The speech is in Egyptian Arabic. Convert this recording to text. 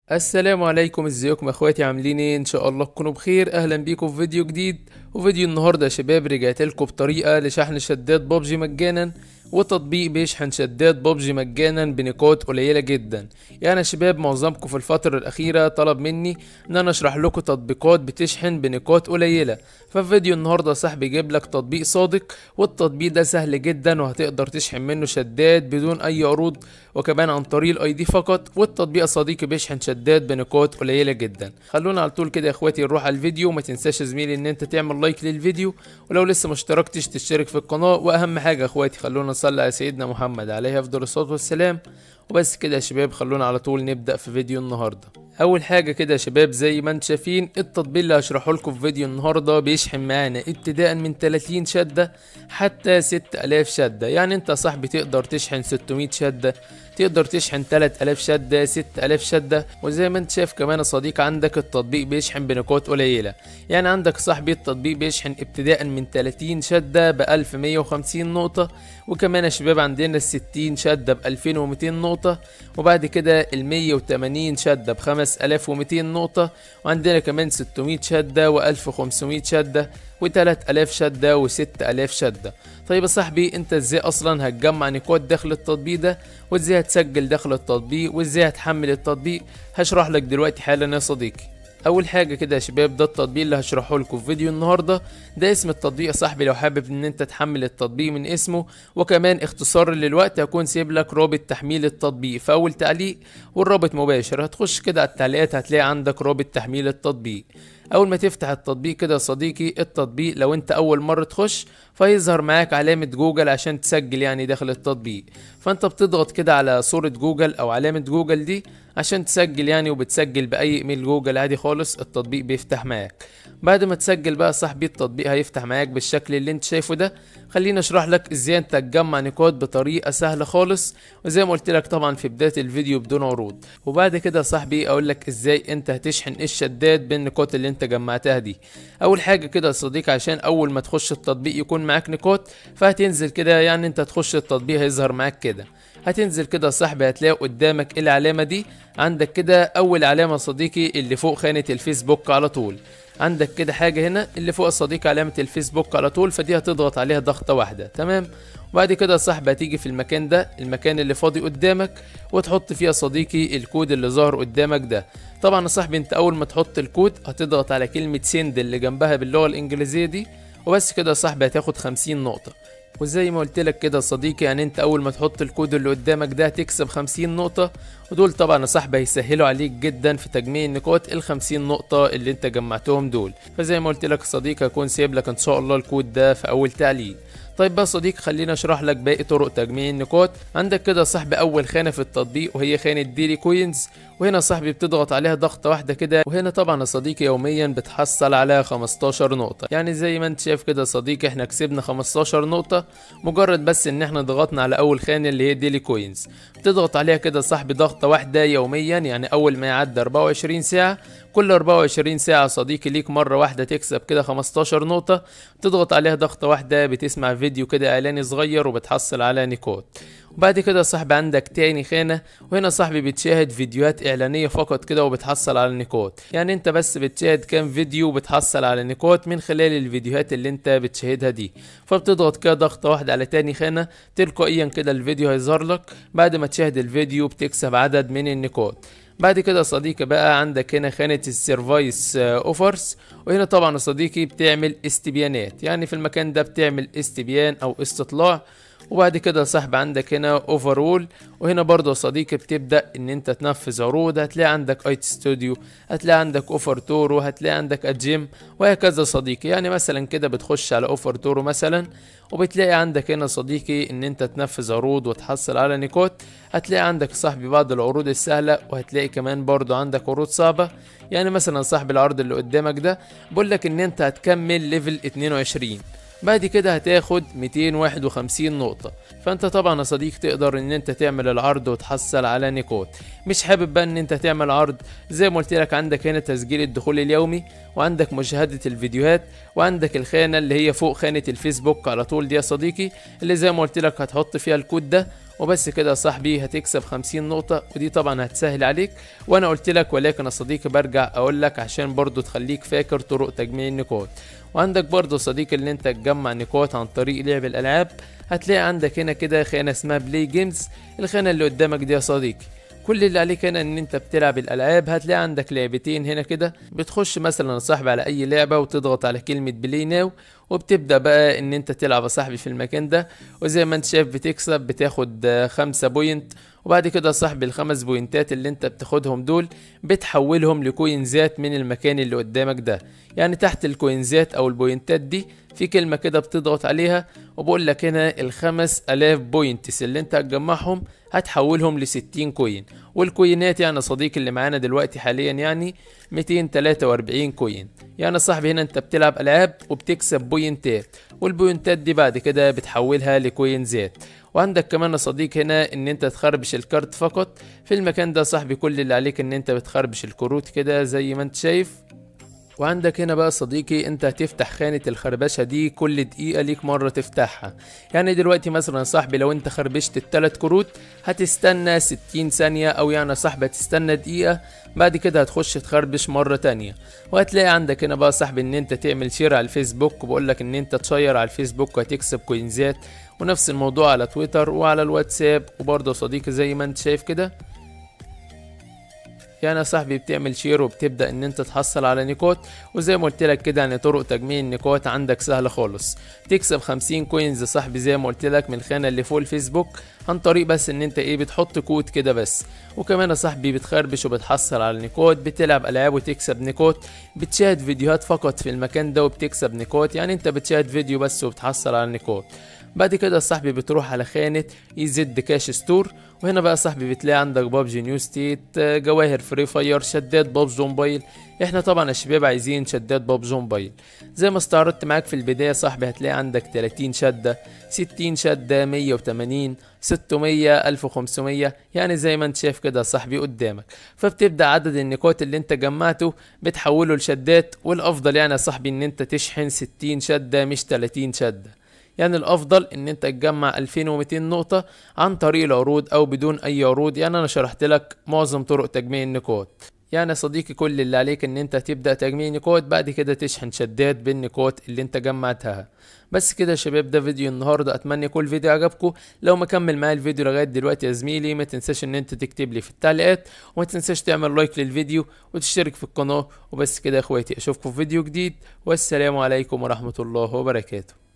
السلام عليكم ازيكم اخواتي عاملين ايه ان شاء الله تكونوا بخير اهلا بيكم في فيديو جديد وفيديو النهارده يا شباب رجعت لكم بطريقه لشحن شدات بابجي مجانا وتطبيق بيشحن شدات بابجي مجانا بنقاط قليله جدا يعني يا شباب معظمكم في الفتره الاخيره طلب مني ان انا اشرح لكم تطبيقات بتشحن بنقاط قليله ففي فيديو النهارده صاحبي جايب لك تطبيق صادق والتطبيق ده سهل جدا وهتقدر تشحن منه شدات بدون اي عروض وكمان عن طريق الاي دي فقط والتطبيق يا صديقي بيشحن شدات بنقاط قليله جدا خلونا على طول كده يا اخواتي نروح على الفيديو وما تنساش يا زميلي ان انت تعمل لايك للفيديو ولو لسه ما اشتركتش تشترك في القناه واهم حاجه يا اخواتي خلونا نصلي على سيدنا محمد عليه افضل الصلاه والسلام وبس كده يا شباب خلونا على طول نبدا في فيديو النهارده اول حاجه كده يا شباب زي ما انتم شايفين التطبيق اللي هشرحه لكم في فيديو النهارده بيشحن معانا ابتداء من 30 شده حتى 6000 شده يعني انت يا صاحبي تقدر تشحن 600 شده تقدر تشحن 3000 شده 6000 شده وزي ما انت شايف كمان يا صديق عندك التطبيق بيشحن بنقاط قليله يعني عندك صاحبي التطبيق بيشحن ابتداء من 30 شده ب 1150 نقطه وكمان يا شباب عندنا ال 60 شده ب 2200 نقطه وبعد كده ال 180 شده ب 5200 نقطه وعندنا كمان 600 شده و 1500 شده و3000 شدة و6000 شدة طيب يا صاحبي انت ازاي اصلا هتجمع نقاط داخل التطبيق ده وازاي هتسجل داخل التطبيق وازاي هتحمل التطبيق هشرح لك دلوقتي حالا يا صديقي اول حاجه كده يا شباب ده التطبيق اللي هشرحه لكم في فيديو النهارده ده اسم التطبيق يا صاحبي لو حابب ان انت تحمل التطبيق من اسمه وكمان اختصار للوقت هكون سيب لك رابط تحميل التطبيق في اول تعليق والرابط مباشر هتخش كده على التعليقات هتلاقي عندك رابط تحميل التطبيق اول ما تفتح التطبيق كده يا صديقي التطبيق لو انت اول مره تخش فيظهر معاك علامه جوجل عشان تسجل يعني داخل التطبيق فانت بتضغط كده على صوره جوجل او علامه جوجل دي عشان تسجل يعني وبتسجل باي ايميل جوجل عادي خالص التطبيق بيفتح معاك بعد ما تسجل بقى صاحبي التطبيق هيفتح معاك بالشكل اللي انت شايفه ده خليني اشرح لك ازاي انت تجمع نقاط بطريقه سهله خالص وزي ما قلت لك طبعا في بدايه الفيديو بدون عروض وبعد كده صاحبي اقول لك ازاي انت هتشحن الشدات بالنقاط اللي انت جمعتها دي اول حاجه كده يا صديقي عشان اول ما تخش التطبيق يكون معاك نقاط فهتنزل كده يعني انت تخش التطبيق هيظهر معاك كده هتنزل كده يا صاحبي هتلاقي قدامك العلامه دي عندك كده اول علامه يا صديقي اللي فوق خانه الفيسبوك على طول عندك كده حاجه هنا اللي فوق الصديق علامه الفيسبوك على طول فدي هتضغط عليها ضغطه واحده تمام وبعد كده يا صاحبي هتيجي في المكان ده المكان اللي فاضي قدامك وتحط فيها صديقي الكود اللي ظاهر قدامك ده طبعا يا صاحبي انت اول ما تحط الكود هتضغط على كلمه سند اللي جنبها باللغه الانجليزيه دي وبس كده يا صاحبي هتاخد 50 نقطه وزي ما قلت لك كده يا صديقي يعني انت اول ما تحط الكود اللي قدامك ده هتكسب 50 نقطة ودول طبعا يا صاحبي هيسهلوا عليك جدا في تجميع النقاط ال 50 نقطة اللي انت جمعتهم دول فزي ما قلت لك يا صديقي هكون سايب لك ان شاء الله الكود ده في اول تعليق طيب بقى صديق خلينا اشرح لك باقي طرق تجميع النقاط عندك كده صاحبي اول خانه في التطبيق وهي خانه ديلي كوينز وهنا صاحبي بتضغط عليها ضغطه واحده كده وهنا طبعا يا صديقي يوميا بتحصل على 15 نقطه يعني زي ما انت شايف كده يا صديقي احنا كسبنا 15 نقطه مجرد بس ان احنا ضغطنا على اول خانه اللي هي ديلي كوينز بتضغط عليها كده صاحبي ضغطه واحده يوميا يعني اول ما يعدي 24 ساعه كل 24 ساعة صديقي ليك مرة واحدة تكسب كده 15 نقطة تضغط عليها ضغطة واحدة بتسمع فيديو كده إعلاني صغير وبتحصل على نقاط وبعد كده يا صاحبي عندك تاني خانة وهنا صاحبي بتشاهد فيديوهات إعلانية فقط كده وبتحصل على نقاط يعني انت بس بتشاهد كام فيديو وبتحصل على نقاط من خلال الفيديوهات اللي انت بتشاهدها دي فبتضغط كده ضغطة واحدة على تاني خانة تلقائيا كده الفيديو هيظهر لك بعد ما تشاهد الفيديو بتكسب عدد من النقاط بعد كده يا صديقي بقى عندك هنا خانة السيرفايس اوفرز وهنا طبعا يا صديقي بتعمل استبيانات يعني في المكان ده بتعمل استبيان او استطلاع وبعد كده يا صاحبي عندك هنا اوفرول وهنا برضه يا صديقي بتبدا ان انت تنفذ عروض هتلاقي عندك ايت ستوديو هتلاقي عندك اوفر تورو هتلاقي عندك الجيم وهكذا صديقي يعني مثلا كده بتخش على اوفر تورو مثلا وبتلاقي عندك هنا صديقي ان انت تنفذ عروض وتحصل على نقاط هتلاقي عندك صاحبي بعض العروض السهله وهتلاقي كمان برضه عندك عروض صعبه يعني مثلا صاحب العرض اللي قدامك ده بقول لك ان انت هتكمل ليفل 22 بعد كده هتاخد 251 نقطة فانت طبعا يا صديق تقدر ان انت تعمل العرض وتحصل على نقاط مش حابب بقى ان انت تعمل عرض زي ما قلت لك عندك هنا تسجيل الدخول اليومي وعندك مشاهدة الفيديوهات وعندك الخانة اللي هي فوق خانة الفيسبوك على طول دي يا صديقي اللي زي ما قلت لك هتحط فيها الكود ده وبس كده يا صاحبي هتكسب 50 نقطة ودي طبعا هتسهل عليك وانا قلت لك ولكن يا صديقي برجع اقول لك عشان برضو تخليك فاكر طرق تجميع النقاط وعندك برضو صديقي اللي انت تجمع نقاط عن طريق لعب الالعاب هتلاقي عندك هنا كده خانة اسمها بلاي جيمز الخانة اللي قدامك دي يا صديقي كل اللي عليك هنا ان انت بتلعب الالعاب هتلاقي عندك لعبتين هنا كده بتخش مثلا يا صاحبي على اي لعبه وتضغط على كلمه بلاي ناو وبتبدا بقى ان انت تلعب يا صاحبي في المكان ده وزي ما انت شايف بتكسب بتاخد آه، خمسة بوينت وبعد كده يا صاحبي الخمس بوينتات اللي انت بتاخدهم دول بتحولهم لكوينزات من المكان اللي قدامك ده يعني تحت الكوينزات او البوينتات دي في كلمة كده بتضغط عليها وبقول لك هنا الخمس الاف بوينتس اللي انت هتجمعهم هتحولهم لستين كوين والكوينات يعني صديقي اللي معانا دلوقتي حاليا يعني 243 كوين يعني صاحبي هنا انت بتلعب العاب وبتكسب بوينتات والبوينتات دي بعد كده بتحولها لكوينزات وعندك كمان يا صديق هنا ان انت تخربش الكارت فقط في المكان ده صاحبي كل اللي عليك ان انت بتخربش الكروت كده زي ما انت شايف وعندك هنا بقى صديقي انت هتفتح خانة الخربشة دي كل دقيقة ليك مرة تفتحها يعني دلوقتي مثلا يا صاحبي لو انت خربشت التلات كروت هتستنى ستين ثانية او يعني يا صاحبي هتستنى دقيقة بعد كده هتخش تخربش مرة تانية وهتلاقي عندك هنا بقى يا صاحبي ان انت تعمل شير على الفيسبوك وبقولك ان انت تشير على الفيسبوك وهتكسب كوينزات ونفس الموضوع على تويتر وعلى الواتساب وبرضه يا صديقي زي ما انت شايف كده يعني يا صاحبي بتعمل شير وبتبدا ان انت تحصل على نقاط وزي ما قلت لك كده يعني طرق تجميع النقاط عندك سهله خالص تكسب 50 كوينز يا صاحبي زي ما قلت لك من الخانه اللي فوق الفيسبوك عن طريق بس ان انت ايه بتحط كود كده بس وكمان يا صاحبي بتخربش وبتحصل على نقاط بتلعب العاب وتكسب نقاط بتشاهد فيديوهات فقط في المكان ده وبتكسب نقاط يعني انت بتشاهد فيديو بس وبتحصل على نقاط بعد كده يا صاحبي بتروح على خانة اي زد كاش ستور وهنا بقى يا صاحبي بتلاقي عندك بابجي نيو ستيت آه، جواهر فري فاير شدات بابجي موبايل احنا طبعا يا شباب عايزين شدات بابجي موبايل زي ما استعرضت معاك في البداية يا صاحبي هتلاقي عندك 30 شدة 60 شدة 180 600 1500 يعني زي ما انت شايف كده يا صاحبي قدامك فبتبدأ عدد النقاط اللي انت جمعته بتحوله لشدات والافضل يعني يا صاحبي ان انت تشحن 60 شدة مش 30 شدة يعني الافضل ان انت تجمع 2200 نقطة عن طريق العروض او بدون اي عروض يعني انا شرحت لك معظم طرق تجميع النقاط يعني يا صديقي كل اللي عليك ان انت تبدأ تجميع نقاط بعد كده تشحن شدات بالنقاط اللي انت جمعتها بس كده يا شباب ده فيديو النهارده اتمنى يكون الفيديو عجبكم لو مكمل معايا الفيديو لغايه دلوقتي يا زميلي ما تنساش ان انت تكتب لي في التعليقات وما تنساش تعمل لايك للفيديو وتشترك في القناه وبس كده يا اخواتي اشوفكم في فيديو جديد والسلام عليكم ورحمه الله وبركاته